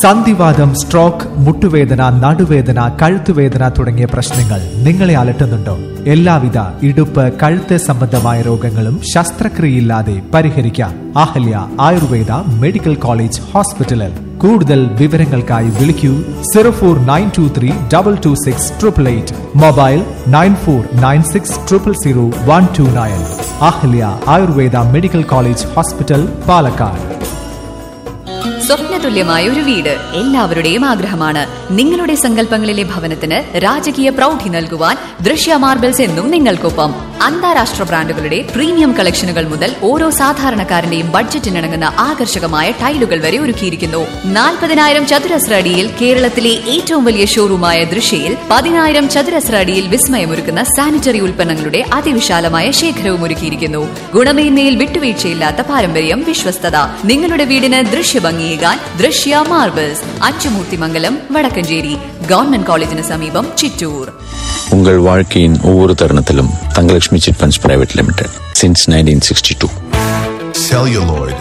സന്ധിവാദം സ്ട്രോക്ക് മുട്ടുവേദന നടുവേദന കഴുത്തുവേദന തുടങ്ങിയ പ്രശ്നങ്ങൾ നിങ്ങളെ അലട്ടുന്നുണ്ടോ എല്ലാവിധ ഇടുപ്പ് കഴുത്ത് സംബന്ധമായ രോഗങ്ങളും ശസ്ത്രക്രിയയില്ലാതെ പരിഹരിക്കാം അഹല്യ ആയുർവേദ മെഡിക്കൽ കോളേജ് ഹോസ്പിറ്റലിൽ കൂടുതൽ വിവരങ്ങൾക്കായി വിളിക്കൂ zero four nine two three double two six triple eight mobile nine four nine six triple zero one two nine Ahalya Ayurveda medical college hospital Palakkad സ്വപ്നതുല്യമായ ഒരു വീട് എല്ലാവരുടെയും ആഗ്രഹമാണ് നിങ്ങളുടെ സങ്കല്പങ്ങളിലെ ഭവനത്തിന് രാജകീയ പ്രൗഢി നൽകുവാൻ ദൃശ്യ മാർബിൾസ് എന്നും നിങ്ങൾക്കൊപ്പം അന്താരാഷ്ട്ര ബ്രാൻഡുകളുടെ പ്രീമിയം കളക്ഷനുകൾ മുതൽ ഓരോ സാധാരണക്കാരന്റെയും ബഡ്ജറ്റിനിണങ്ങുന്ന ആകർഷകമായ ടൈലുകൾ വരെ ഒരുക്കിയിരിക്കുന്നു നാൽപ്പതിനായിരം ചതുരശ്ര അടിയിൽ കേരളത്തിലെ ഏറ്റവും വലിയ ഷോറൂമായ ദൃശ്യയിൽ പതിനായിരം ചതുരശ്ര അടിയിൽ വിസ്മയമൊരുക്കുന്ന സാനിറ്ററി ഉൽപ്പന്നങ്ങളുടെ അതിവിശാലമായ ശേഖരവും ഒരുക്കിയിരിക്കുന്നു ഗുണമേന്മയിൽ വിട്ടുവീഴ്ചയില്ലാത്ത പാരമ്പര്യം വിശ്വസ്തത നിങ്ങളുടെ വീടിന് ദൃശ്യഭംഗിയേകാൻ ദൃശ്യ മാർബിൾസ് അച്ചുമൂർത്തിമംഗലം വടക്കഞ്ചേരി ഗവൺമെന്റ് കോളേജിന് സമീപം ചിറ്റൂർ உங்கள் வாழ்க்கையின் ஒவ்வொரு தருணத்திலும் Thangalakshmi chit funds private limited since nineteen sixty two celluloid,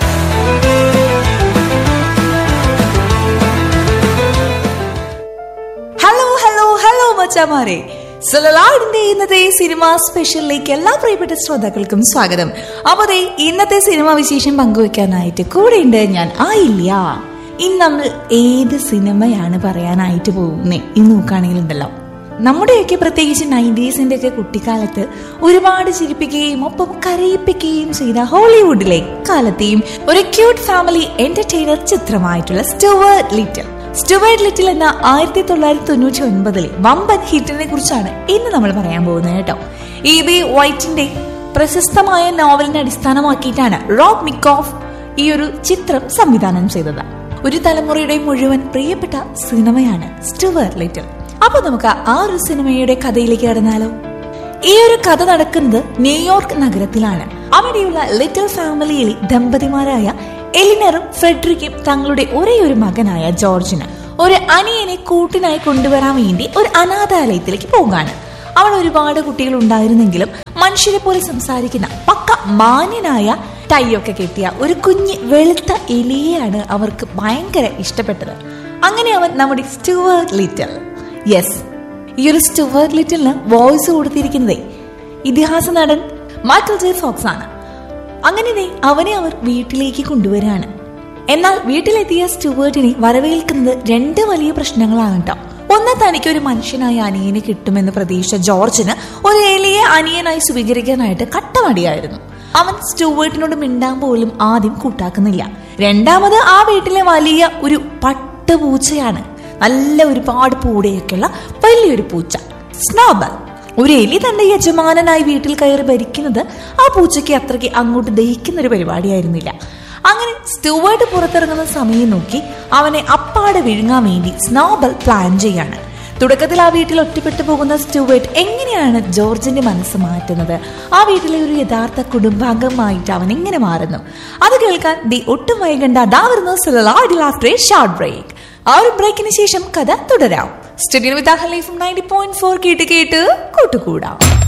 hello hello hello മച്ചാമാരെ സലലാടിന്റെ ഇന്നത്തെ സിനിമ സ്പെഷ്യലിലേക്ക് എല്ലാ പ്രിയപ്പെട്ട ശ്രോതാക്കൾക്കും സ്വാഗതം അപ്പൊ ദേ ഇന്നത്തെ സിനിമ വിശേഷം പങ്കുവെക്കാനായിട്ട് കൂടെയുണ്ട് ഞാൻ ആയില്ല ഇന്ന് നമ്മൾ ഏത് സിനിമയാണ് പറയാനായിട്ട് പോകുന്നേ ഇന്ന് നോക്കുകയാണെങ്കിലുണ്ടല്ലോ നമ്മുടെയൊക്കെ പ്രത്യേകിച്ച് നയൻറ്റീസിന്റെ ഒക്കെ കുട്ടിക്കാലത്ത് ഒരുപാട് ചിരിപ്പിക്കുകയും ഒപ്പം കരയിപ്പിക്കുകയും ചെയ്ത ഹോളിവുഡിലെ കാലത്തെയും ഒരു ക്യൂട്ട് ഫാമിലി എന്റർടൈനർ ചിത്രമായിട്ടുള്ള സ്റ്റുവേർട്ട് ലിറ്റിൽ സ്റ്റുവേർട്ട് ലിറ്റിൽ എന്ന ആയിരത്തി തൊള്ളായിരത്തി തൊണ്ണൂറ്റി ഒൻപതിലെ വമ്പൻ ഹിറ്റിനെ കുറിച്ചാണ് ഇന്ന് നമ്മൾ പറയാൻ പോകുന്നത് കേട്ടോ ഇ ബി വൈറ്റിന്റെ പ്രശസ്തമായ നോവലിനെ അടിസ്ഥാനമാക്കിയിട്ടാണ് റോബ് മിക്കോഫ് ഈ ഒരു ചിത്രം സംവിധാനം ചെയ്തത് ഒരു തലമുറയുടെ മുഴുവൻ പ്രിയപ്പെട്ട സിനിമയാണ് സ്റ്റുവേർട്ട് ലിറ്റിൽ അപ്പൊ നമുക്ക് ആ ഒരു സിനിമയുടെ കഥയിലേക്ക് കടന്നാലോ ഈ ഒരു കഥ നടക്കുന്നത് ന്യൂയോർക്ക് നഗരത്തിലാണ് അവിടെയുള്ള ലിറ്റിൽ ഫാമിലിയിലെ ദമ്പതിമാരായ എലിനറും ഫെഡറിക്കും തങ്ങളുടെ ഒരേ ഒരു മകനായ ജോർജിന് ഒരു അനിയനെ കൂട്ടിനായി കൊണ്ടുവരാൻ വേണ്ടി ഒരു അനാഥാലയത്തിലേക്ക് പോകാണ് അവിടെ ഒരുപാട് കുട്ടികൾ ഉണ്ടായിരുന്നെങ്കിലും മനുഷ്യരെ പോലെ സംസാരിക്കുന്ന പക്ക മാന്യനായ ടൈയൊക്കെ കെട്ടിയ ഒരു കുഞ്ഞ് വെളുത്ത എലിയെയാണ് അവർക്ക് ഭയങ്കര ഇഷ്ടപ്പെട്ടത് അങ്ങനെ അവൻ നമ്മുടെ സ്റ്റുവേർട്ട് ലിറ്റൽ യെസ് ഈ ഒരു സ്റ്റുവേർട്ട് ലിറ്റിലിന് വോയിസ് കൊടുത്തിരിക്കുന്നതേ ഇതിഹാസ നടൻ മൈക്കൽ ജെ ഫോക്സ് ആണ് അങ്ങനെ ദേ അവനെ അവർ വീട്ടിലേക്ക് കൊണ്ടുവരികയാണ് എന്നാൽ വീട്ടിലെത്തിയ സ്റ്റുവേർട്ടിനെ വരവേൽക്കുന്നത് രണ്ട് വലിയ പ്രശ്നങ്ങളാണ് കേട്ടോ ഒന്ന് തനിക്ക് ഒരു മനുഷ്യനായ അനിയനെ കിട്ടുമെന്ന് പ്രതീക്ഷിച്ച ജോർജിന് ഒരു എലിയെ അനിയനായി സ്വീകരിക്കാനായിട്ട് കട്ടമടിയായിരുന്നു അവൻ സ്റ്റുവേർട്ടിനോട് മിണ്ടാൻ പോലും ആദ്യം കൂട്ടാക്കുന്നില്ല രണ്ടാമത് ആ വീട്ടിലെ വലിയ ഒരു പട്ടുപൂച്ചയാണ് നല്ല ഒരുപാട് പൂടയൊക്കെയുള്ള വലിയൊരു പൂച്ച സ്നോബൽ ഒരു എലി തന്റെ യജമാനനായി വീട്ടിൽ കയറി ഭരിക്കുന്നത് ആ പൂച്ചയ്ക്ക് അത്രയ്ക്ക് അങ്ങോട്ട് ദഹിക്കുന്ന ഒരു പരിപാടിയായിരുന്നില്ല അങ്ങനെ സ്റ്റുവേർട്ട് പുറത്തിറങ്ങുന്ന സമയം നോക്കി അവനെ അപ്പാടെ വിഴുങ്ങാൻ വേണ്ടി സ്നോബൽ പ്ലാൻ ചെയ്യാണ് തുടക്കത്തിൽ ആ വീട്ടിൽ ഒറ്റപ്പെട്ടു പോകുന്ന സ്റ്റുവേർട്ട് എങ്ങനെയാണ് ജോർജിന്റെ മനസ്സ് മാറ്റുന്നത് ആ വീട്ടിലെ ഒരു യഥാർത്ഥ കുടുംബാംഗമായിട്ട് അവൻ എങ്ങനെ മാറുന്നു അത് കേൾക്കാൻ ദി ഒട്ടും വൈകണ്ട അതാ വരുന്നു ആഫ്റ്റർ എ ഷോർട്ട് ബ്രേക്ക് ആ ഒരു ബ്രേക്കിന് ശേഷം കഥ തുടരാം സ്റ്റുഡിയോ വിത്ത് അഹലി ഫ്രം നയൻറ്റി പോയിന്റ് ഫോർ കേട്ട് കേട്ട് കൂട്ടുകൂടാം